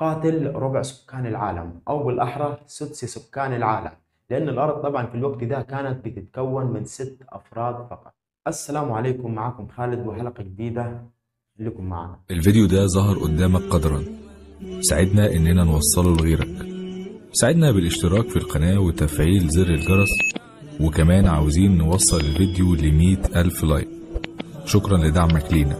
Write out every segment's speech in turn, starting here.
قاتل ربع سكان العالم أو بالأحرى سدس سكان العالم لأن الأرض طبعا في الوقت ده كانت بتتكون من ست أفراد فقط السلام عليكم معكم خالد وحلقة جديدة خليكم معنا الفيديو ده ظهر قدامك قدرا ساعدنا اننا نوصله لغيرك ساعدنا بالاشتراك في القناة وتفعيل زر الجرس وكمان عاوزين نوصل الفيديو لمية ألف لايك شكرا لدعمك لينا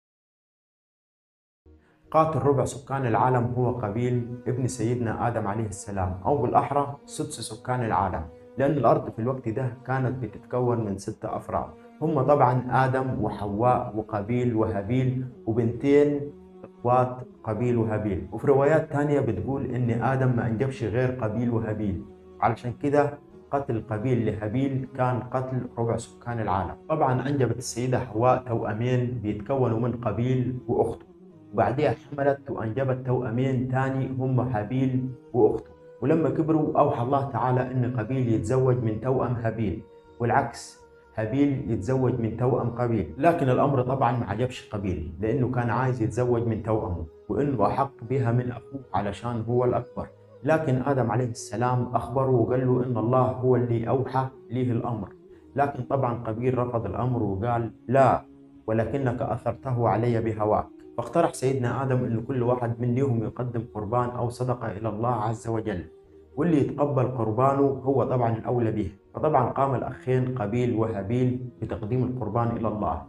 قاتل ربع سكان العالم هو قبيل ابن سيدنا آدم عليه السلام أو بالأحرى سدس سكان العالم لأن الأرض في الوقت ده كانت بتتكون من ستة أفراد هم طبعا آدم وحواء وقابيل وهابيل وبنتين إخوات قابيل وهابيل وفي روايات تانية بتقول إن آدم ما أنجبش غير قابيل وهابيل علشان كده قتل قابيل لهابيل كان قتل ربع سكان العالم طبعا أنجبت السيدة حواء توأمين بيتكونوا من قابيل وأخته وبعدها حملت وأنجبت توأمين تاني هم هابيل وأخته ولما كبروا أوحى الله تعالى إن قابيل يتزوج من توأم هابيل والعكس هابيل يتزوج من توأم قابيل لكن الأمر طبعا ما عجبش قابيل لأنه كان عايز يتزوج من توأمه وإنه أحق بها من أخوه علشان هو الأكبر لكن آدم عليه السلام أخبره وقال له إن الله هو اللي أوحى ليه الأمر لكن طبعا قابيل رفض الأمر وقال لا ولكنك أثرته علي بهواك فاقترح سيدنا آدم أن كل واحد منهم يقدم قربان أو صدقة إلى الله عز وجل واللي يتقبل قربانه هو طبعا الأولى به فطبعا قام الأخين قابيل وهابيل بتقديم القربان إلى الله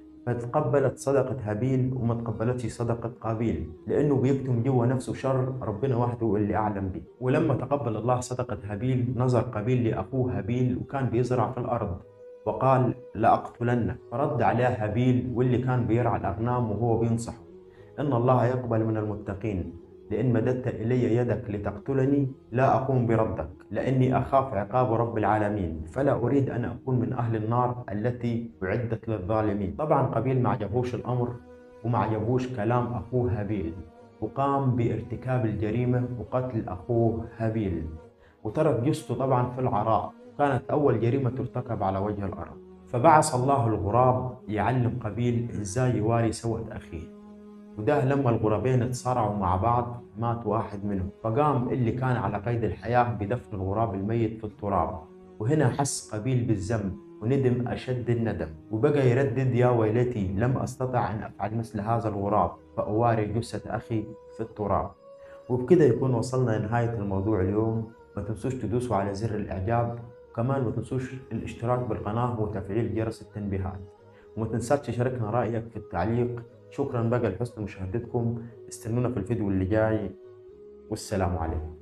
فتقبلت صدقة هابيل وما تقبلتش صدقة قابيل لأنه بيكتم جوا نفسه شر ربنا وحده اللي أعلم به ولما تقبل الله صدقة هابيل نظر قابيل لأخوه هابيل وكان بيزرع في الأرض وقال لأقتلنك فرد عليه هابيل واللي كان بيرعى الأغنام وهو بينصحه إن الله يقبل من المتقين لئن مددت إلي يدك لتقتلني لا أقوم بردك لأني أخاف عقاب رب العالمين فلا أريد أن أكون من أهل النار التي أعدت للظالمين طبعا قبيل ما عجبوش الأمر وما عجبوش كلام أخوه هابيل وقام بارتكاب الجريمة وقتل أخوه هابيل وترك جثته طبعا في العراء كانت أول جريمة ترتكب على وجه الأرض فبعث الله الغراب يعلم قبيل إزاي يواري سوءة أخيه وده لما الغرابين اتصارعوا مع بعض مات واحد منهم فقام اللي كان على قيد الحياة بدفن الغراب الميت في التراب وهنا حس قبيل بالذنب وندم أشد الندم وبقى يردد يا ويلتي لم أستطع أن أفعل مثل هذا الغراب فأواري جثة أخي في التراب وبكده يكون وصلنا لنهاية الموضوع اليوم ما تنسوش تدوسوا على زر الإعجاب وكمان ما تنسوش الاشتراك بالقناة وتفعيل جرس التنبيهات وما تنساش تشاركنا رأيك في التعليق شكرا بقى لحسن مشاهدتكم استنونا في الفيديو اللي جاي والسلام عليكم